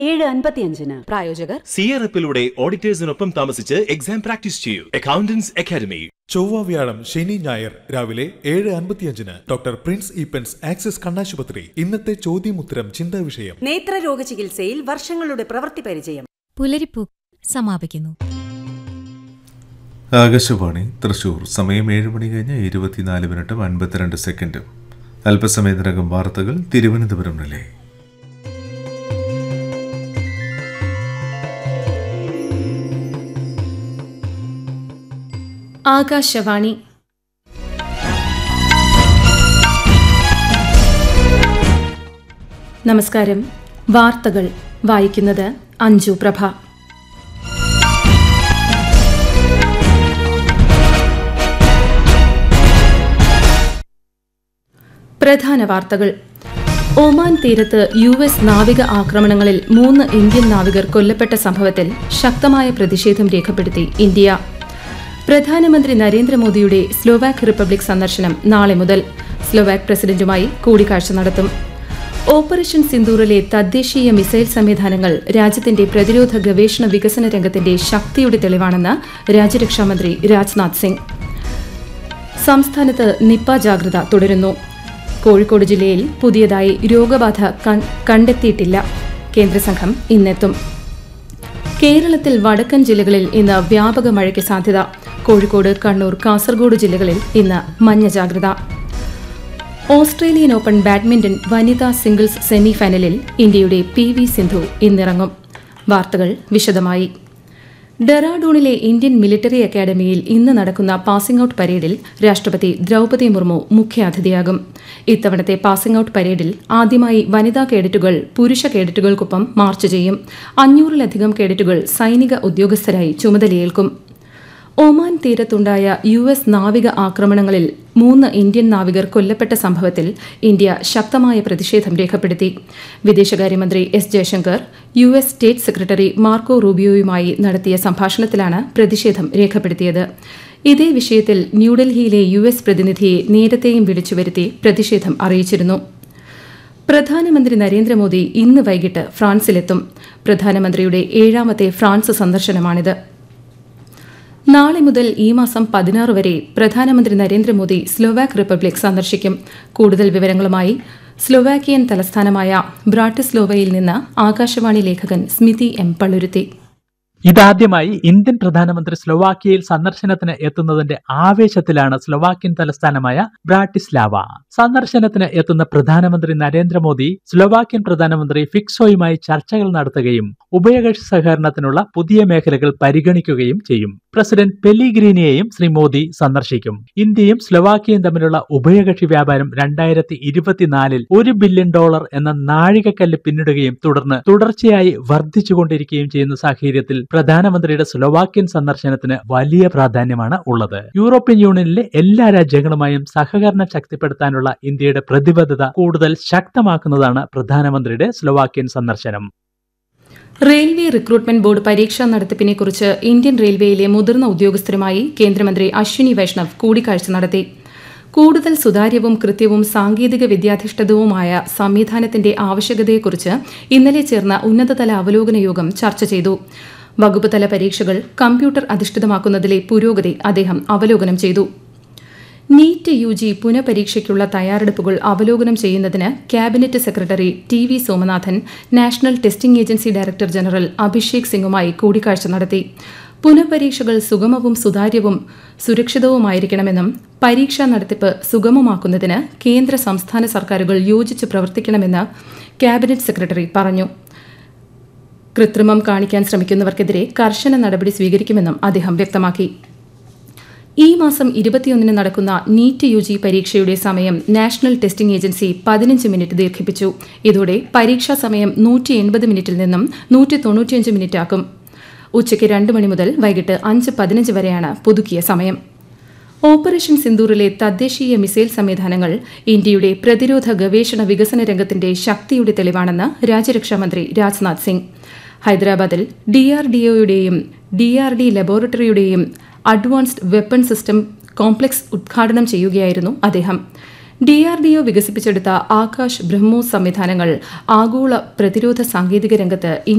ഏഴ് അൻപത്തിയഞ്ചിന് പ്രായോജകർ സിയറപ്പിലൂടെ ഓഡിറ്റേഴ്സിനൊപ്പം താമസിച്ച് എക്സാം പ്രാക്ടീസ് ചെയ്യൂ അക്കൗണ്ടൻസ് അക്കാദമി ചൊവ്വ വ്യാഴം ശനി ഞായർ രാവിലെ ഏഴ് അൻപത്തിയഞ്ചിന് ഡോക്ടർ പ്രിൻസ് ഈപ്പൻസ് ആക്സിസ് കണ്ണാശുപത്രി ഇന്നത്തെ ചോദ്യമുത്തരം ചിന്താ വിഷയം നേത്രരോഗ ചികിത്സയിൽ വർഷങ്ങളുടെ പ്രവൃത്തി പരിചയം പുലരിപ്പൂ സമാപിക്കുന്നു ആകാശവാണി തൃശൂർ സമയം ഏഴ് മണി കഴിഞ്ഞ് ഇരുപത്തിനാല് മിനിറ്റും അൻപത്തിരണ്ട് സെക്കൻഡും അല്പസമയത്തിനകം വാർത്തകൾ തിരുവനന്തപുരം നിലയം ആകാശവാണി നമസ്കാരം വാർത്തകൾ വായിക്കുന്നത് അഞ്ജു പ്രഭ പ്രധാന വാർത്തകൾ ഒമാൻ തീരത്ത് യു എസ് നാവിക ആക്രമണങ്ങളിൽ മൂന്ന് ഇന്ത്യൻ നാവികർ കൊല്ലപ്പെട്ട സംഭവത്തിൽ ശക്തമായ പ്രതിഷേധം രേഖപ്പെടുത്തി ഇന്ത്യ പ്രധാനമന്ത്രി നരേന്ദ്രമോദിയുടെ സ്ലോവാക് റിപ്പബ്ലിക് സന്ദർശനം നാളെ മുതൽ സ്ലോവാക് പ്രസിഡന്റുമായി കൂടിക്കാഴ്ച നടത്തും ഓപ്പറേഷൻ സിന്ദൂറിലെ തദ്ദേശീയ മിസൈൽ സംവിധാനങ്ങൾ രാജ്യത്തിന്റെ പ്രതിരോധ ഗവേഷണ വികസന രംഗത്തിന്റെ ശക്തിയുടെ തെളിവാണെന്ന് രാജ്യരക്ഷാമന്ത്രി രാജ്നാഥ് സിംഗ് സംസ്ഥാനത്ത് നിപ്പ ജാഗ്രത തുടരുന്നു കോഴിക്കോട് ജില്ലയിൽ പുതിയതായി രോഗബാധ കൺ- കണ്ടെത്തിയിട്ടില്ല കേന്ദ്രസംഘം ഇന്നെത്തും കേരളത്തിൽ വടക്കൻ ജില്ലകളിൽ ഇന്ന് വ്യാപക മഴയ്ക്ക് സാധ്യത കോഴിക്കോട് കണ്ണൂർ കാസർഗോഡ് ജില്ലകളിൽ ഇന്ന് മഞ്ഞ ജാഗ്രത ഓസ്ട്രേലിയൻ ഓപ്പൺ ബാഡ്മിന്റൺ വനിതാ സിംഗിൾസ് സെമിഫൈനലിൽ ഇന്ത്യയുടെ പി വി സിന്ധു ഇന്നിറങ്ങും വാർത്തകൾ വിശദമായി ഡെറാഡൂണിലെ ഇന്ത്യൻ മിലിറ്ററി അക്കാദമിയിൽ ഇന്ന് നടക്കുന്ന പാസിംഗ് ഔട്ട് പരേഡിൽ രാഷ്ട്രപതി ദ്രൗപദി മുർമു മുഖ്യാതിഥിയാകും ഇത്തവണത്തെ പാസിംഗ് ഔട്ട് പരേഡിൽ ആദ്യമായി വനിതാ കേഡറ്റുകൾ പുരുഷ കേഡറ്റുകൾക്കൊപ്പം മാർച്ച് ചെയ്യും അഞ്ഞൂറിലധികം കേഡറ്റുകൾ സൈനിക ഉദ്യോഗസ്ഥരായി ചുമതലയേൽക്കും ഒമാൻ തീരത്തുണ്ടായ യു എസ് നാവിക ആക്രമണങ്ങളിൽ മൂന്ന് ഇന്ത്യൻ നാവികർ കൊല്ലപ്പെട്ട സംഭവത്തിൽ ഇന്ത്യ ശക്തമായ പ്രതിഷേധം രേഖപ്പെടുത്തി വിദേശകാര്യമന്ത്രി S Jaishankar U S state secretary Marco റൂബിയോയുമായി നടത്തിയ സംഭാഷണത്തിലാണ് പ്രതിഷേധം രേഖപ്പെടുത്തിയത് ഇതേ വിഷയത്തിൽ ന്യൂഡൽഹിയിലെ യു എസ് പ്രതിനിധിയെ നേരത്തെയും വിളിച്ചുവരുത്തി പ്രതിഷേധം അറിയിച്ചിരുന്നു പ്രധാനമന്ത്രി നരേന്ദ്രമോദി ഇന്ന് വൈകിട്ട് ഫ്രാൻസിലെത്തും പ്രധാനമന്ത്രിയുടെ ഏഴാമത്തെ ഫ്രാൻസ് സന്ദർശനമാണിത് നാളെ മുതൽ ഈ മാസം പതിനാറ് വരെ പ്രധാനമന്ത്രി നരേന്ദ്രമോദി സ്ലോവാക് റിപ്പബ്ലിക് സന്ദർശിക്കും കൂടുതൽ വിവരങ്ങളുമായി സ്ലോവാക്കിയൻ തലസ്ഥാനമായ ബ്രാട്ടിസ്ലോവയിൽ നിന്ന് ആകാശവാണി ലേഖകൻ സ്മിതി എം പള്ളുരുത്തി ഇതാദ്യമായി ഇന്ത്യൻ പ്രധാനമന്ത്രി സ്ലൊവാക്യയിൽ സന്ദർശനത്തിന് എത്തുന്നതിന്റെ ആവേശത്തിലാണ് സ്ലൊവാക്യൻ തലസ്ഥാനമായ ബ്രാട്ടിസ്ലാവ സന്ദർശനത്തിന് എത്തുന്ന പ്രധാനമന്ത്രി നരേന്ദ്രമോദി സ്ലൊവാക്യൻ പ്രധാനമന്ത്രി ഫിക്സോയുമായി ചർച്ചകൾ നടത്തുകയും ഉഭയകക്ഷി സഹകരണത്തിനുള്ള പുതിയ മേഖലകൾ പരിഗണിക്കുകയും ചെയ്യും പ്രസിഡന്റ് പെലിഗ്രീനിയെയും ശ്രീ മോദി സന്ദർശിക്കും ഇന്ത്യയും സ്ലൊവാക്യയും തമ്മിലുള്ള ഉഭയകക്ഷി വ്യാപാരം രണ്ടായിരത്തി ഇരുപത്തിനാലിൽ ഒരു ബില്യൺ ഡോളർ എന്ന നാഴികക്കല്ല് പിന്നിടുകയും തുടർന്ന് തുടർച്ചയായി വർദ്ധിച്ചുകൊണ്ടിരിക്കുകയും ചെയ്യുന്ന സാഹചര്യത്തിൽ പ്രധാനമന്ത്രിയുടെ സ്ലൊവാക്യൻ സന്ദർശനത്തിന് വലിയ പ്രാധാന്യമാണ് ഉള്ളത് യൂറോപ്യൻ യൂണിയനിലെ എല്ലാ രാജ്യങ്ങളുമായും സഹകരണം ശക്തിപ്പെടുത്താനുള്ള ഇന്ത്യയുടെ പ്രതിബദ്ധത കൂടുതൽ ശക്തമാക്കുന്നതാണ് പ്രധാനമന്ത്രിയുടെ സ്ലൊവാക്യൻ സന്ദർശനം റെയിൽവേ റിക്രൂട്ട്മെന്റ് ബോർഡ് പരീക്ഷാ നടത്തിപ്പിനെക്കുറിച്ച് ഇന്ത്യൻ റെയിൽവേയിലെ മുതിർന്ന ഉദ്യോഗസ്ഥരുമായി കേന്ദ്രമന്ത്രി അശ്വിനി വൈഷ്ണവ് കൂടിക്കാഴ്ച നടത്തി കൂടുതൽ സുതാര്യവും കൃത്യവും സാങ്കേതിക വിദ്യാധിഷ്ഠിതവുമായ സംവിധാനത്തിന്റെ ആവശ്യകതയെക്കുറിച്ച് ഇന്നലെ ചേർന്ന ഉന്നതതല അവലോകന യോഗം ചർച്ച ചെയ്തു വകുപ്പ് തല പരീക്ഷകൾ കമ്പ്യൂട്ടർ അധിഷ്ഠിതമാക്കുന്നതിലെ പുരോഗതി അദ്ദേഹം അവലോകനം ചെയ്തു നീറ്റ് യു ജി പുനഃപരീക്ഷയ്ക്കുള്ള തയ്യാറെടുപ്പുകൾ അവലോകനം ചെയ്യുന്നതിന് cabinet secretary T V Somanathan national testing agency director general Abhishek സിംഗുമായി കൂടിക്കാഴ്ച നടത്തി പുനഃപരീക്ഷകൾ സുഗമവും സുതാര്യവും സുരക്ഷിതവുമായിരിക്കണമെന്നും പരീക്ഷാ നടത്തിപ്പ് സുഗമമാക്കുന്നതിന് കേന്ദ്ര സംസ്ഥാന സർക്കാരുകൾ യോജിച്ച് പ്രവർത്തിക്കണമെന്ന് ക്യാബിനറ്റ് സെക്രട്ടറി പറഞ്ഞു കൃത്രിമം കാണിക്കാൻ ശ്രമിക്കുന്നവർക്കെതിരെ കർശന നടപടി സ്വീകരിക്കുമെന്നും അദ്ദേഹം വ്യക്തമാക്കി ഈ മാസം ഇരുപത്തിയൊന്നിന് നടക്കുന്ന നീറ്റ് യു ജി പരീക്ഷയുടെ സമയം നാഷണൽ ടെസ്റ്റിംഗ് ഏജൻസി പതിനഞ്ച് മിനിറ്റ് ദീർഘിപ്പിച്ചു ഇതോടെ പരീക്ഷാ സമയം നൂറ്റി എൺപത് മിനിറ്റിൽ നിന്നും നൂറ്റി തൊണ്ണൂറ്റിയഞ്ച് മിനിറ്റ് ആക്കും ഉച്ചയ്ക്ക് രണ്ട് മണി മുതൽ വൈകിട്ട് അഞ്ച് പതിനഞ്ച് വരെയാണ് പുതുക്കിയ സമയം ഓപ്പറേഷൻ സിന്ദൂറിലെ തദ്ദേശീയ മിസൈൽ സംവിധാനങ്ങൾ ഇന്ത്യയുടെ പ്രതിരോധ ഗവേഷണ വികസന രംഗത്തിന്റെ ശക്തിയുടെ തെളിവാണെന്ന് രാജ്യരക്ഷാമന്ത്രി രാജ്നാഥ് സിംഗ് ഹൈദരാബാദിൽ ഡിആർഡിഒയുടെയും ഡിആർഡി ലബോറട്ടറിയുടെയും അഡ്വാൻസ്ഡ് വെപ്പൺ സിസ്റ്റം കോംപ്ലക്സ് ഉദ്ഘാടനം ചെയ്യുകയായിരുന്നു അദ്ദേഹം ഡി ആർ ഡി ഒ വികസിപ്പിച്ചെടുത്ത ആകാശ് ബ്രഹ്മോസ് സംവിധാനങ്ങൾ ആഗോള പ്രതിരോധ സാങ്കേതിക രംഗത്ത്